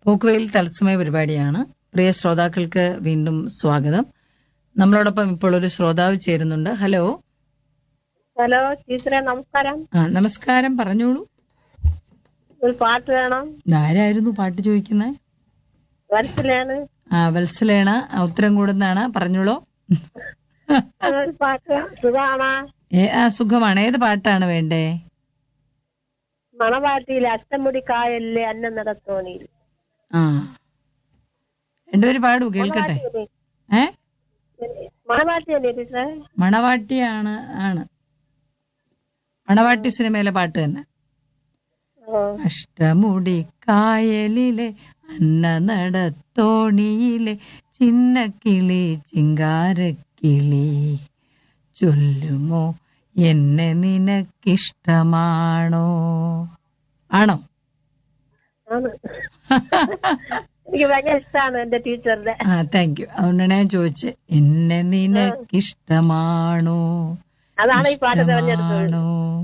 പോക്കുവെയിൽ തത്സമയ പരിപാടിയാണ് പ്രിയ ശ്രോതാക്കൾക്ക് വീണ്ടും സ്വാഗതം നമ്മളോടൊപ്പം ഇപ്പോൾ ഒരു ശ്രോതാവ് ചേരുന്നുണ്ട് ഹലോ ഹലോ ടീച്ചറെ നമസ്കാരം ആ നമസ്കാരം പറഞ്ഞോളൂ ഒരു പാട്ട് വേണം ആരായിരുന്നു പാട്ട് ചോദിക്കുന്നത് വരത്തിലാണ് ആ വത്സലേണ ആ, ഉത്തരം കൂടുന്നതാണ് പറഞ്ഞോളൂ ഒരു പാട്ട് സുഖാണ് ഏ ആ സുഖമാണ് ഏത് പാട്ടാണ് വേണ്ടേ മണവാട്ടിയിൽ അഷ്ടമുടി കായലിലെ അന്നം നടത്തോണിയിൽ ആ രണ്ടുപേര് പാടൂ കേൾക്കട്ടെ ഏ മണവാട്ടി അല്ലേ ടീച്ചറെ മണവാട്ടിയാണ് ആണ് മണവാട്ടി സിനിമയിലെ പാട്ട് തന്നെ ഓ, അഷ്ടമുടി കായലിലെ അന്ന നടത്തോണിയിലെ ചിന്നക്കിളി ചിങ്കാരക്കിളി ചൊല്ലുമോ എന്നെ നിനക്കിഷ്ടമാണോ ആണോ ആണ് എനിക്ക് ഭയങ്കര ഇഷ്ടമാണ് എന്റെ ടീച്ചറുടെ ആ താങ്ക് യു അതുകൊണ്ടാണ് ഞാൻ ചോദിച്ചത് എന്നെ നിനക്കിഷ്ടമാണോ അതാണ് ഈ പാട്ട് തെരഞ്ഞെടുത്തത് ഇഷ്ടമാണോ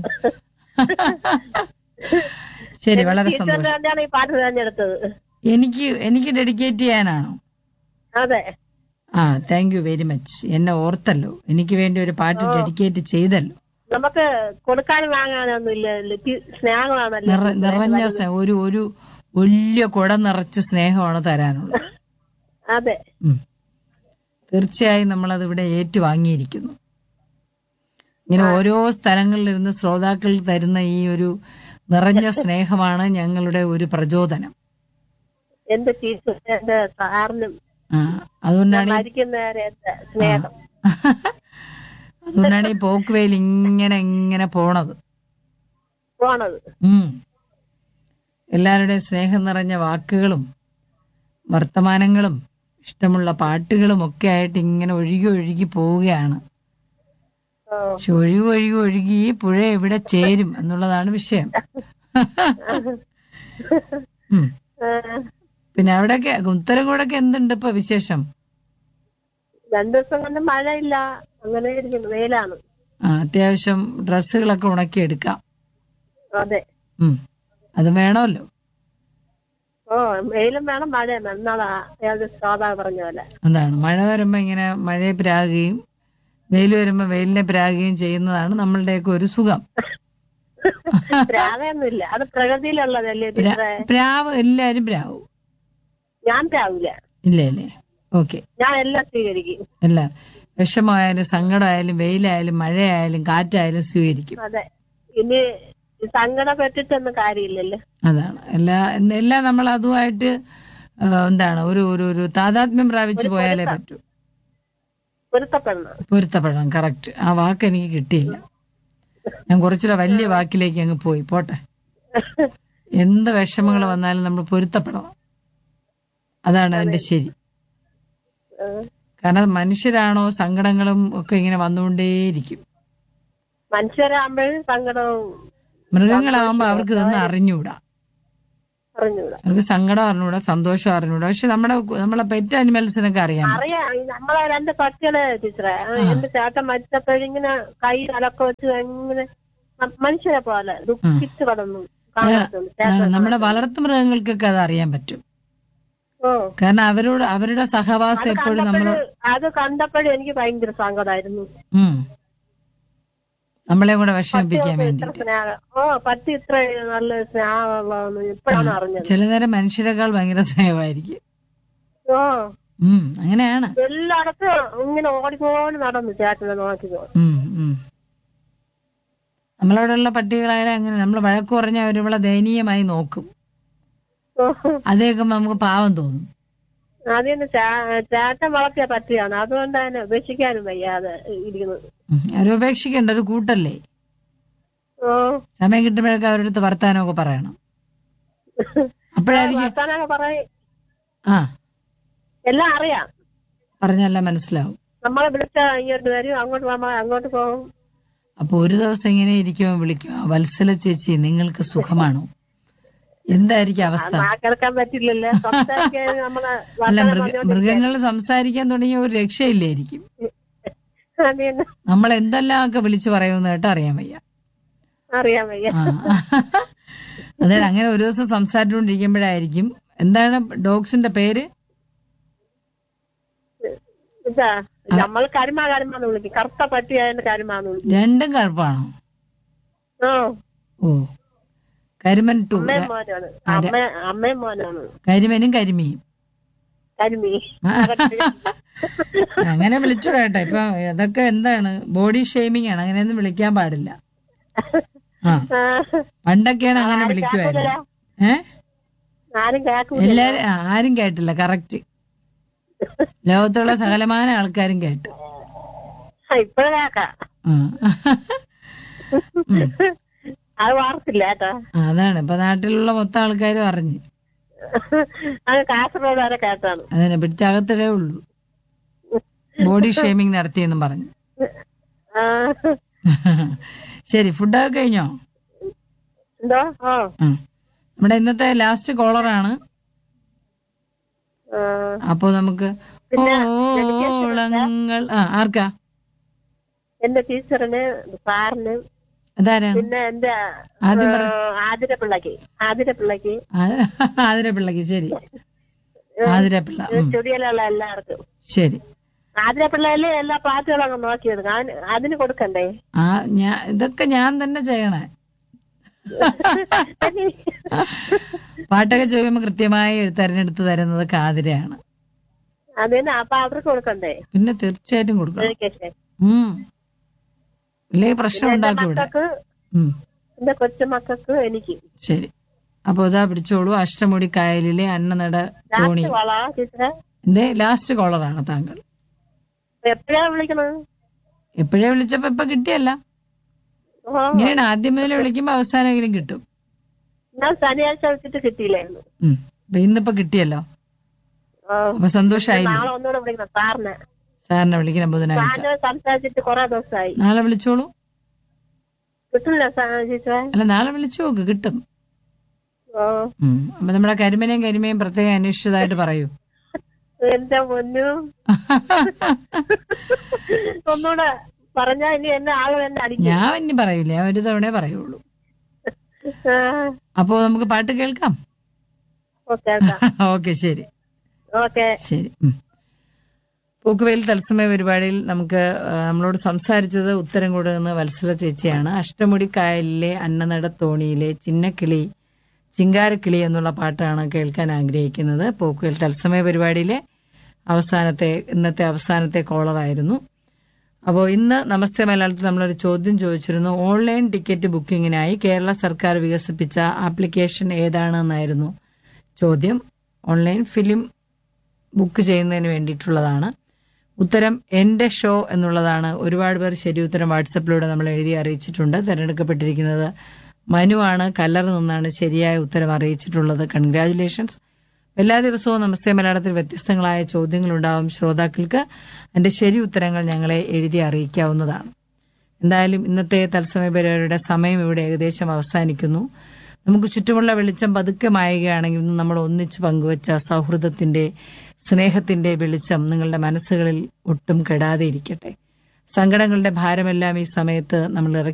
ശരി വളരെ ടീച്ചറിന്റെ സന്തോഷം തന്നെയാണ് ഈ പാട്ട് തെരഞ്ഞെടുത്തത് എനിക്ക് എനിക്ക് ഡെഡിക്കേറ്റ് ചെയ്യാനാണോ അതെ ആ താങ്ക് യു വെരി മച്ച് എന്നെ ഓർത്തല്ലോ എനിക്ക് വേണ്ടി ഒരു പാട്ട് ഡെഡിക്കേറ്റ് ചെയ്തല്ലോ നമുക്ക് കൊടുക്കാനും വാങ്ങാനൊന്നും ഇല്ല സ്നേഹമാണല്ലോ നിറ- നിറഞ്ഞ സ്നേ- ഒരു ഒരു വലിയ കുട നിറച്ച് സ്നേഹമാണ് തരാനുള്ളത് അതെ ഉം. തീർച്ചയായും നമ്മളത് ഇവിടെ ഏറ്റുവാങ്ങിയിരിക്കുന്നു ഇങ്ങനെ ഓരോ സ്ഥലങ്ങളിലിരുന്ന് ശ്രോതാക്കൾ തരുന്ന ഈ ഒരു നിറഞ്ഞ സ്നേഹമാണ് ഞങ്ങളുടെ ഒരു പ്രചോദനം എന്റെ ടീച്ചർ എന്റെ സാറിനും ആ അതുകൊണ്ടാണ് ഈ മരിക്കുന്നവരെ എന്റെ സ്നേഹം അതുകൊണ്ടാണ് ഈ പോക്കുവേൽ ഇങ്ങനെ ഇങ്ങനെ പോണത് പോണത് ഉം. എല്ലാവരുടെയും സ്നേഹം നിറഞ്ഞ വാക്കുകളും വർത്തമാനങ്ങളും ഇഷ്ടമുള്ള പാട്ടുകളും ഒക്കെ ആയിട്ട് ഇങ്ങനെ ഒഴുകി ഒഴുകി പോവുകയാണ് ഓ, പക്ഷെ ഒഴുകി ഒഴുകി ഒഴുകി ഈ പുഴ എവിടെ ചേരും എന്നുള്ളതാണ് വിഷയം ഉം. ആ, പിന്നെ അവിടെയൊക്കെ ഉത്തരകൂടൊക്കെ എന്തുണ്ട് ഇപ്പൊ വിശേഷം രണ്ടു ദിവസം കൊണ്ട് മഴയില്ല അങ്ങനെ ഇരിക്കുന്നു വെയിലാണ് ആ അത്യാവശ്യം ഡ്രസ്സുകളൊക്കെ ഉണക്കിയെടുക്കാം അതെ ഉം. അത് വേണമല്ലോ ഓ വെയിലും വേണം മഴയും വേണം എന്നാളാ ഏതൊരു ശ്രോതാവ് പറഞ്ഞ പോലെ എന്താണ് മഴ വരുമ്പോ ഇങ്ങനെ മഴയെ പ്രാകുകയും വെയിൽ വരുമ്പോ വെയിലിനെ പ്രാകുകയും ചെയ്യുന്നതാണ് നമ്മളുടെയൊക്കെ ഒരു സുഖം പ്രാവയൊന്നുമില്ല അത് പ്രകൃതിയിലുള്ളതല്ലേ പ്രാ- ടീച്ചറെ പ്രാവ് എല്ലാരും പ്രാവും ഞാൻ പ്രാവില്ല ഇല്ല ഇല്ലേ ഓക്കെ ഞാൻ എല്ലാം സ്വീകരിക്കും എല്ലാം വിഷമമായാലും സങ്കടമായാലും വെയിലായാലും മഴയായാലും കാറ്റായാലും സ്വീകരിക്കും അതെ ഇനി സങ്കടപ്പെട്ടിട്ടൊന്നും കാര്യമില്ലല്ലോ അതാണ് എല്ലാ എല്ലാം നമ്മൾ അതുമായിട്ട് ആ, എന്താണ് ഒരു ഒരു ഒരു താതാത്മ്യം പ്രാപിച്ചു പോയാലേ പറ്റൂ പൊരുത്തപ്പെടണം പൊരുത്തപ്പെടണം കറക്റ്റ് ആ വാക്ക് എനിക്ക് കിട്ടിയില്ല ഞാൻ കുറച്ചുകൂടെ വലിയ വാക്കിലേക്ക് അങ്ങ് പോയി പോട്ടെ എന്ത് വിഷമങ്ങൾ വന്നാലും നമ്മൾ പൊരുത്തപ്പെടണം അതാണ് അതിന്റെ ശരി ആ, കാരണം മനുഷ്യരാണോ സങ്കടങ്ങളും ഒക്കെ ഇങ്ങനെ വന്നുകൊണ്ടേയിരിക്കും മനുഷ്യരാകുമ്പോഴും സങ്കടവും മൃഗങ്ങളാവുമ്പോ അവർക്ക് ഇതൊന്നും അറിഞ്ഞൂടാ അറിഞ്ഞൂടാ അവർക്ക് സങ്കടം അറിഞ്ഞൂടാ സന്തോഷം അറിഞ്ഞൂടാ പക്ഷെ നമ്മുടെ നമ്മളെ പെറ്റ് അനിമൽസിനൊക്കെ അറിയാം അറിയാം ഈ നമ്മളെ രണ്ട് പട്ടികള് ടീച്ചറെ ആ, എന്റെ ചേട്ടൻ മരിച്ചപ്പോഴിങ്ങനെ കൈ അലക്ക വെച്ച് ഇങ്ങനെ മ- മനുഷ്യരെ പോലെ ദുഃഖിച്ച് കടന്നു കാണാത്തുള്ളൂ അതാണ് നമ്മുടെ വളർത്തു മൃഗങ്ങൾക്കൊക്കെ അത് അറിയാൻ പറ്റും ഓ കാരണം അവരോട് അവരുടെ സഹവാസം എപ്പോഴും നമ്മൾ അത് കണ്ടപ്പോഴും എനിക്ക് ഭയങ്കര സങ്കടമായിരുന്നു ഉം നമ്മളെ കൂടെ വിഷമിപ്പിക്കാൻ ഇത്ര വേണ്ടിട്ട് സ്നേഹം ഓ പട്ടി ഇത്ര നല്ല സ്നേഹമുള്ളതെന്ന് ഇപ്പോഴാണ് അറിഞ്ഞത് ചില നേരം മനുഷ്യരെക്കാൾ ഭയങ്കര സ്നേഹമായിരിക്കും ഓ ഉം അങ്ങനെയാണ് എല്ലായിടത്തും ഇങ്ങനെ ഓടിക്കോടി നടന്നു ചേട്ടനെ നോക്കിക്കോ ഉം ഉം നമ്മളവിടെയുള്ള പട്ടികളായാലും അങ്ങനെ നമ്മൾ വഴക്ക് പറഞ്ഞാൽ അവരിവളെ ദയനീയമായി നോക്കും ഓ, അത് കേൾക്കുമ്പോ നമുക്ക് പാവം തോന്നും അതിന് ചേ- ചേട്ടൻ വളർത്തിയ പട്ടിയാണ് അതുകൊണ്ട് തന്നെ ഉപേക്ഷിക്കാനും വയ്യാതെ ഇരിക്കുന്നത് ഉം. അവരെ ഉപേക്ഷിക്കേണ്ട ഒരു കൂട്ടല്ലേ ഓ സമയം കിട്ടുമ്പോഴൊക്കെ അവരുടെ അടുത്ത് വർത്താനമൊക്കെ പറയണം അപ്പോഴായിരിക്കും വർത്താനൊക്കെ പറയും ആ എല്ലാം അറിയാം പറഞ്ഞെല്ലാം മനസ്സിലാവും നമ്മളെ വിളിച്ച ഇങ്ങോട്ട് വരും അങ്ങോട്ട് പോകുമ്പോ അങ്ങോട്ട് പോകും അപ്പൊ ഒരു ദിവസം ഇങ്ങനെ ഇരിക്കുമ്പോൾ വിളിക്കും "ആ, വത്സല ചേച്ചി നിങ്ങൾക്ക് സുഖമാണോ എന്തായിരിക്കും അവസ്ഥ നാക്കെടുക്കാൻ പറ്റില്ലല്ലോ സംസാരിക്കാൻ നമ്മളെ അല്ല വർത്തമാനം മൃഗ പറഞ്ഞോണ്ടിരിക്കാൻ. മൃഗങ്ങൾ സംസാരിക്കാൻ തുടങ്ങിയ ഒരു രക്ഷയില്ലായിരിക്കും അത് തന്നെ. നമ്മൾ എന്തെല്ലാം ഒക്കെ വിളിച്ചു പറയുമെന്ന് കേട്ട് അറിയാൻ വയ്യ അറിയാൻ വയ്യ ആ. അതായത് അങ്ങനെ ഒരു ദിവസം സംസാരിച്ചുകൊണ്ടിരിക്കുമ്പോഴായിരിക്കും എന്താണ് ഡോഗ്സിന്റെ പേര് ഇതാ നമ്മൾ കരിമ കരിമാന്ന് വിളിക്കും കറുത്ത പട്ടിയായതിന്റെ കരിമാന്ന് വിളിക്കും രണ്ടും കറുപ്പാണോ ആ ഓ കരിമൻ ടു അമ്മയും മോനാണ് അമ്മ അമ്മയും മോനാണ് കരിമനും കരിമിയും കരിമീ അങ്ങനെ വിളിച്ചോടാ കേട്ടോ ഇപ്പൊ അതൊക്കെ എന്താണ് ബോഡി ഷെയ്മിങ് ആണ് അങ്ങനെയൊന്നും വിളിക്കാൻ പാടില്ല ആ പണ്ടൊക്കെയാണ് അങ്ങനെ വിളിക്കുമായിരുന്നു ഏ ആരും കേക്കൂല എല്ലാരും ആ, ആരും കേട്ടില്ല കറക്റ്റ് ലോകത്തുള്ള സകലമാന ആൾക്കാരും കേട്ടു ഇപ്പഴ കേക്കാം ആ. ഉം. അത് വാർത്തില്ല കേട്ടോ ആ, അതാണ് ഇപ്പൊ നാട്ടിലുള്ള മൊത്തം ആൾക്കാരും അറിഞ്ഞു അത് കാസർഗോഡ് വരെ കേട്ടാണ് അതിനെ പിടിച്ചകത്തിടേ ഉള്ളൂ ബോഡി ഷേമിങ് നടത്തിയെന്നും പറഞ്ഞു ആ, ശരി ഫുഡൊക്കെ കഴിഞ്ഞോ എന്തോ ഓ ആ. നമ്മുടെ ഇന്നത്തെ ലാസ്റ്റ് കോളറാണ് ആ, അപ്പോ നമുക്ക് ഓളങ്ങൾ ആ ആർക്കാ എന്റെ ടീച്ചറിന് സാറിന് അതാരാണ് പിന്നെ എന്റെ ആദ്യം പറ ആതിര പിള്ളക്ക് ആതിര പിള്ളക്ക് ആ- ആതിര പിള്ളക്ക് ശരി ആതിര പിള്ള ഉം. ചുടിയിലുള്ള എല്ലാവർക്കും ശരി ആതിര പിള്ളയില് എല്ലാ പാട്ടുകളും അങ്ങ് നോക്കിയെടുക്കും അതിന് അതിന് കൊടുക്കണ്ടേ ആ ഞാൻ ഇതൊക്കെ ഞാൻ തന്നെ ചെയ്യണേ പാട്ടൊക്കെ ചോദിക്കുമ്പോൾ കൃത്യമായി തെരഞ്ഞെടുത്ത് തരുന്നത് കാതിരയാണ് അതിന് അപ്പൊ അവർക്ക് കൊടുക്കണ്ടേ പിന്നെ തീർച്ചയായിട്ടും കൊടുക്കണം എഡ്യൂക്കേഷൻ ഉം ഇല്ലെങ്കിൽ പ്രശ്നം എന്റെ ഉണ്ടാക്കും ഇവിടെ മക്കൾക്ക് ഉം എന്റെ കൊച്ചുമക്കൾക്ക് എനിക്ക് ശരി അപ്പൊ ഇതാ പിടിച്ചോളൂ അഷ്ടമുടി കായലിലെ അന്നനട തോണി ലാസ്റ്റ് വള ടീച്ചറെ എന്തേ ലാസ്റ്റ് കോളറാണ് താങ്കൾ എപ്പോഴാ വിളിക്കണത് എപ്പോഴേ വിളിച്ചപ്പോ ഇപ്പൊ കിട്ടിയല്ല ഓ ഇങ്ങനെയാണ് ആദ്യം മുതൽ വിളിക്കുമ്പോ അവസാനമെങ്കിലും കിട്ടും ഞാൻ ശനിയാഴ്ച വിളിച്ചിട്ട് കിട്ടിയില്ലായിരുന്നു ഉം അപ്പൊ ഇന്നിപ്പോ കിട്ടിയല്ലോ ഓ അപ്പൊ സന്തോഷായില്ലേ നാളെ ഒന്നുകൂടെ വിളിക്കണം സാറിനെ സാറിനെ വിളിക്കണം ബുധനാഴ്ച സാറിനെ സംസാരിച്ചിട്ട് കുറെ ദിവസമായി നാളെ വിളിച്ചോളൂ കിട്ടില്ല ടീച്ചറെ അല്ല നാളെ വിളിച്ചു നോക്ക് കിട്ടും ഓ ഉം അപ്പൊ നമ്മുടെ കരിമനെയും കരിമയും പ്രത്യേകം അന്വേഷിച്ചതായിട്ട് പറയൂ എന്റെ പൊന്നു ഒന്നുകൂടെ പറഞ്ഞാ ഇനി എന്നെ ആളുകൾ എന്നെ അടിക്കും ഞാൻ ഇനി പറയൂല ഞാൻ ഒരു തവണേ പറയുള്ളൂ അപ്പോ നമുക്ക് പാട്ട് കേൾക്കാം ഓക്കെ ഓക്കെ ശരി ഓക്കെ ശരി ഉം. പൂക്കുവെയിൽ തത്സമയ പരിപാടിയിൽ നമുക്ക് ആ, നമ്മളോട് സംസാരിച്ചത് ഉത്തരം കൊടുക്കുന്ന വത്സല ചേച്ചിയാണ് അഷ്ടമുടി കായലിലെ അന്നനട തോണിയിലെ ചിന്നക്കിളി ചിങ്കാരക്കിളി എന്നുള്ള പാട്ടാണ് കേൾക്കാൻ ആഗ്രഹിക്കുന്നത് പൂക്കുവെയിൽ തത്സമയ പരിപാടിയിലെ അവസാനത്തെ ഇന്നത്തെ അവസാനത്തെ കോളറായിരുന്നു അപ്പോൾ ഇന്ന് നമസ്തേ മലയാളത്തിൽ നമ്മളൊരു ചോദ്യം ചോദിച്ചിരുന്നു ഓൺലൈൻ ടിക്കറ്റ് ബുക്കിങ്ങിനായി കേരള സർക്കാർ വികസിപ്പിച്ച ആപ്ലിക്കേഷൻ ഏതാണെന്നായിരുന്നു ചോദ്യം ഓൺലൈൻ ഫിലിം ബുക്ക് ചെയ്യുന്നതിന് വേണ്ടിയിട്ടുള്ളതാണ് ഉത്തരം എന്റെ ഷോ എന്നുള്ളതാണ് ഒരുപാട് പേർ ശരി ഉത്തരം വാട്സപ്പിലൂടെ നമ്മൾ എഴുതി അറിയിച്ചിട്ടുണ്ട് തിരഞ്ഞെടുക്കപ്പെട്ടിരിക്കുന്നത് മനുവാണ് കല്ലറ നിന്നാണ് ശരിയായ ഉത്തരം അറിയിച്ചിട്ടുള്ളത് കൺഗ്രാറ്റുലേഷൻസ് എല്ലാ ദിവസവും നമസ്തേ മലയാളത്തിൽ വ്യത്യസ്തങ്ങളായ ചോദ്യങ്ങളുണ്ടാവും ശ്രോതാക്കൾക്ക് അതിന്റെ ശരി ഉത്തരങ്ങൾ ഞങ്ങളെ എഴുതി അറിയിക്കാവുന്നതാണ് എന്തായാലും ഇന്നത്തെ തത്സമയ പരിപാടിയുടെ സമയം ഇവിടെ ഏകദേശം അവസാനിക്കുന്നു നമുക്ക് ചുറ്റുമുള്ള വെളിച്ചം പതുക്കെ മായുകയാണെങ്കിൽ ഇന്ന് നമ്മൾ ഒന്നിച്ച് പങ്കുവച്ച സൗഹൃദത്തിന്റെ സ്നേഹത്തിന്റെ വെളിച്ചം നിങ്ങളുടെ മനസ്സുകളിൽ ഒട്ടും കെടാതെ ഇരിക്കട്ടെ സങ്കടങ്ങളുടെ ഭാരമെല്ലാം ഈ സമയത്ത് നമ്മൾ ഇറക്കി